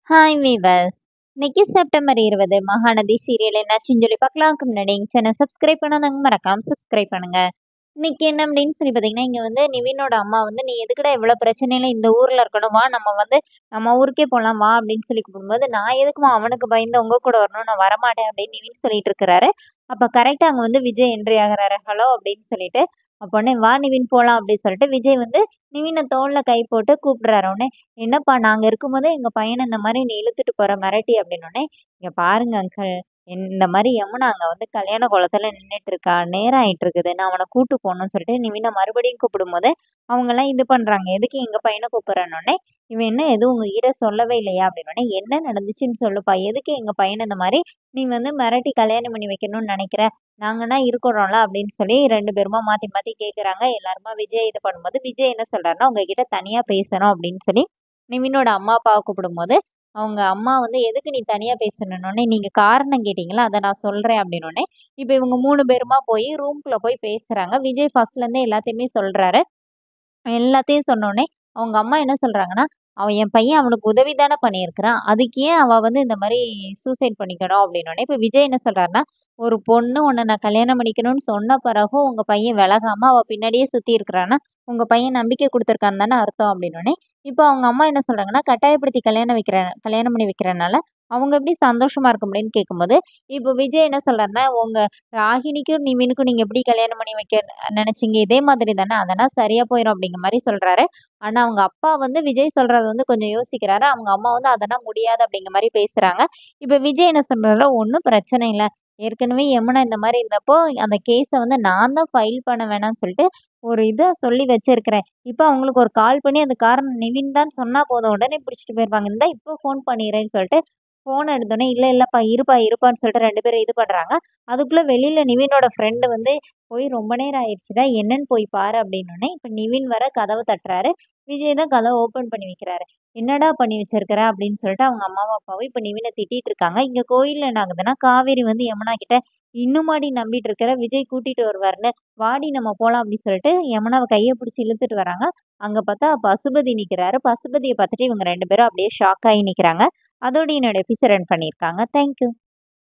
hi viewers இன்னைக்கு September இருபது Mahanadi serial என்னாச்சுன்னு சொல்லி பார்க்கலாம்க்கு முன்னாடி எங்கள் சேனல் சப்ஸ்கிரைப் பண்ணாதவங்க மறக்காம சப்ஸ்கிரைப் பண்ணுங்க இன்னைக்கு என்ன அப்படின்னு சொல்லி பார்த்தீங்கன்னா இங்கே வந்து நிவினோட அம்மா வந்து நீ எதுக்குடா இவ்வளோ பிரச்சனையில இந்த ஊரில் இருக்கணும் வா நம்ம வந்து நம்ம ஊருக்கே போகலாம் வா அப்படின்னு சொல்லி கூப்பிடும்போது நான் எதுக்குமா அவனுக்கு பயந்து உங்க கூட வரணும் நான் வரமாட்டேன் அப்படின்னு நிவின் சொல்லிட்டு இருக்கிறாரு அப்போ கரெக்டாக அங்கே வந்து விஜய் என்ட்ரி ஆகுறாரு ஹலோ அப்படின்னு சொல்லிட்டு அப்போ உடனே வா நிவின் போகலாம் அப்படின்னு சொல்லிட்டு விஜய் வந்து நிவினை தோளில் கை போட்டு கூப்பிடுறாரு உடனே என்னப்பா நாங்கள் இருக்கும்போதே எங்கள் பையனை இந்த மாதிரி நீ இழுத்துட்டு போகிற மிரட்டி அப்படின்னோடனே இங்கே பாருங்க அங்கிள் இந்த மாதிரி யமுனா அங்கே வந்து கல்யாண குளத்துல நின்றுட்டு இருக்கா நேரம் ஆயிட்டு இருக்குது நான் அவனை கூட்டு போகணும்னு சொல்லிட்டு நிவினை மறுபடியும் கூப்பிடும்போது அவங்கெல்லாம் இது பண்ணுறாங்க எதுக்கு எங்கள் பையனை கூப்பிட்றானோடனே இவன் என்ன எதுவும் உங்ககிட்ட சொல்லவே இல்லையா அப்படின்னோடனே என்ன நடந்துச்சுன்னு சொல்லுப்பா எதுக்கு எங்கள் பையனை இந்த மாதிரி நீ வந்து மிரட்டி கல்யாணம் பண்ணி வைக்கணும்னு நினைக்கிற நாங்கன்னா இருக்கிறோம்ல அப்படின்னு சொல்லி ரெண்டு பேருமா மாற்றி மாற்றி கேட்குறாங்க எல்லாருமா விஜய் இது பண்ணும்போது விஜய் என்ன சொல்கிறாருன்னா உங்ககிட்ட தனியாக பேசணும் அப்படின்னு சொல்லி நிவினோட அம்மா அப்பாவை கூப்பிடும்போது அவங்க அம்மா வந்து எதுக்கு நீ தனியாக பேசணுன்னே நீங்கள் காரணம் கேட்டிங்களா அதை நான் சொல்கிறேன் அப்படின்னோடனே இப்போ இவங்க மூணு பேருமா போய் ரூம்குள்ளே போய் பேசுகிறாங்க விஜய் ஃபர்ஸ்ட்லேருந்தே எல்லாத்தையுமே சொல்கிறாரு எல்லாத்தையும் சொன்னோடனே அவங்க அம்மா என்ன சொல்கிறாங்கன்னா அவன் என் பையன் அவனுக்கு உதவி தானே பண்ணியிருக்கிறான் அதுக்கு ஏன் அவள் வந்து இந்த மாதிரி சூசைட் பண்ணிக்கணும் அப்படின்னோடனே இப்போ விஜய் என்ன சொல்கிறாருன்னா ஒரு பொண்ணு உன்னை நான் கல்யாணம் பண்ணிக்கணும்னு சொன்ன பிறகும் உங்கள் பையன் விலகாமல் அவள் பின்னாடியே சுற்றி இருக்கிறான்னா உங்கள் பையன் நம்பிக்கை கொடுத்துருக்கான்னு தானே அர்த்தம் அப்படின்னோடனே இப்போ அவங்க அம்மா என்ன சொல்கிறாங்கன்னா கட்டாயப்படுத்தி கல்யாணம் வைக்கிற கல்யாணம் பண்ணி வைக்கிறனால அவங்க எப்படி சந்தோஷமா இருக்க முடியும்னு கேட்கும்போது இப்போ விஜய் என்ன சொல்றாருன்னா உங்க ராகினிக்கும் நிவினுக்கும் நீங்க எப்படி கல்யாணம் பண்ணி வைக்க நினைச்சீங்க இதே மாதிரி தானே அதெல்லாம் சரியா போயிடும் அப்படிங்கிற மாதிரி சொல்றாரு ஆனா அவங்க அப்பா வந்து விஜய் சொல்றது வந்து கொஞ்சம் யோசிக்கிறாரு அவங்க அம்மா வந்து அதெல்லாம் முடியாது அப்படிங்கிற மாதிரி பேசுறாங்க இப்போ விஜய் என்ன சொல்றாரு ஒன்றும் பிரச்சனை இல்லை ஏற்கனவே யமுனா இந்த மாதிரி இருந்தப்போ அந்த கேஸை வந்து நான் தான் ஃபைல் பண்ண வேணாம்னு சொல்லிட்டு ஒரு இதை சொல்லி வச்சிருக்கிறேன் இப்போ அவங்களுக்கு ஒரு கால் பண்ணி அந்த காரணம் நிவின் தான் சொன்னா போதும் உடனே பிடிச்சிட்டு போயிருப்பாங்க இந்த இப்போ ஃபோன் பண்ணிடுறேன்னு சொல்லிட்டு ஃபோன் எடுத்தோடனே இல்லை இல்லைப்பா இருப்பா இருப்பான்னு சொல்லிட்டு ரெண்டு பேரும் இது பண்ணுறாங்க அதுக்குள்ளே வெளியில் நிவினோட ஃப்ரெண்டு வந்து போய் ரொம்ப நேரம் ஆயிடுச்சுடா என்னன்னு போய் பாரு அப்படின்னோடனே இப்போ நிவின் வர கதவை தட்டுறாரு விஜய் தான் கதவை ஓப்பன் பண்ணி வைக்கிறாரு என்னடா பண்ணி வச்சிருக்கிற அப்படின்னு சொல்லிட்டு அவங்க அம்மாவும் அப்பாவும் இப்போ நிவினை திட்டிட்டு இருக்காங்க இங்கே கோயிலில் என்ன ஆகுதுன்னா காவேரி வந்து யமுனா கிட்ட இன்னுமாடி நம்பிட்டு இருக்கிற விஜய் கூட்டிட்டு வருவார்னு வாடி நம்ம போகலாம் அப்படின்னு சொல்லிட்டு யமுனாவை கையை பிடிச்சி இழுத்துட்டு வராங்க அங்கே பார்த்தா பசுபதி நிற்கிறாரு பசுபதியை பார்த்துட்டு இவங்க ரெண்டு பேரும் அப்படியே ஷாக் ஆகி நிற்கிறாங்க அதோட என்னோட எபிசோட் ரன் பண்ணியிருக்காங்க தேங்க்யூ